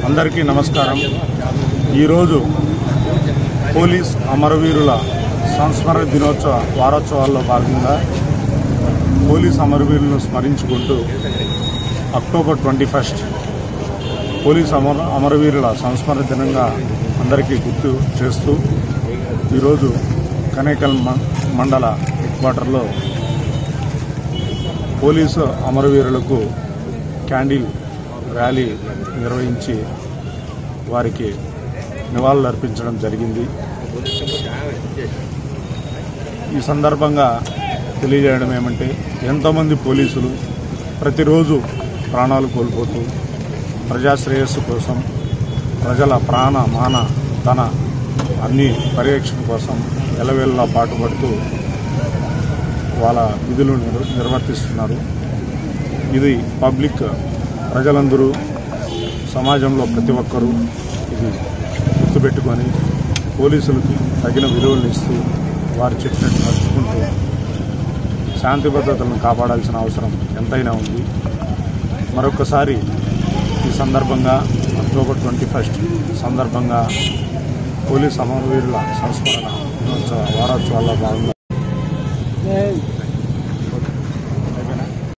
అందరికీ నమస్కారం ఈరోజు పోలీస్ అమరవీరుల సంస్మరణ దినోత్సవ వారోత్సవాల్లో భాగంగా పోలీస్ అమరవీరులను స్మరించుకుంటూ అక్టోబర్ ట్వంటీ ఫస్ట్ పోలీస్ అమర అమరవీరుల సంస్మరణ దినంగా అందరికీ గుర్తు చేస్తూ ఈరోజు కనేకల్ మ- మండల హెడ్ క్వార్టర్లో పోలీసు అమరవీరులకు క్యాండిల్ ర్యాలీ నిర్వహించి వారికి నివాళులు అర్పించడం జరిగింది ఈ సందర్భంగా తెలియజేయడం ఏమంటే ఎంతోమంది పోలీసులు ప్రతిరోజు ప్రాణాలు కోల్పోతూ ప్రజా శ్రేయస్సు కోసం ప్రజల ప్రాణ మాన ధన అన్ని పరిరక్షణ కోసం ఎలవేళలా పాటుపడుతూ వాళ్ళ విధులు నిర్- నిర్వర్తిస్తున్నారు ఇది పబ్లిక్ ప్రజలందరూ సమాజంలో ప్రతి ఒక్కరూ ఇది గుర్తుపెట్టుకొని పోలీసులకి తగిన విలువలు ఇస్తూ వారు చెప్పినట్టు నడుచుకుంటూ శాంతి భద్రతలను కాపాడాల్సిన అవసరం ఎంతైనా ఉంది మరొకసారి ఈ సందర్భంగా అక్టోబర్ ట్వంటీ ఫస్ట్ సందర్భంగా పోలీస్ అమరవీరుల సంస్మరణ దినోత్సవ వారోత్సవాల్లో భాగంగా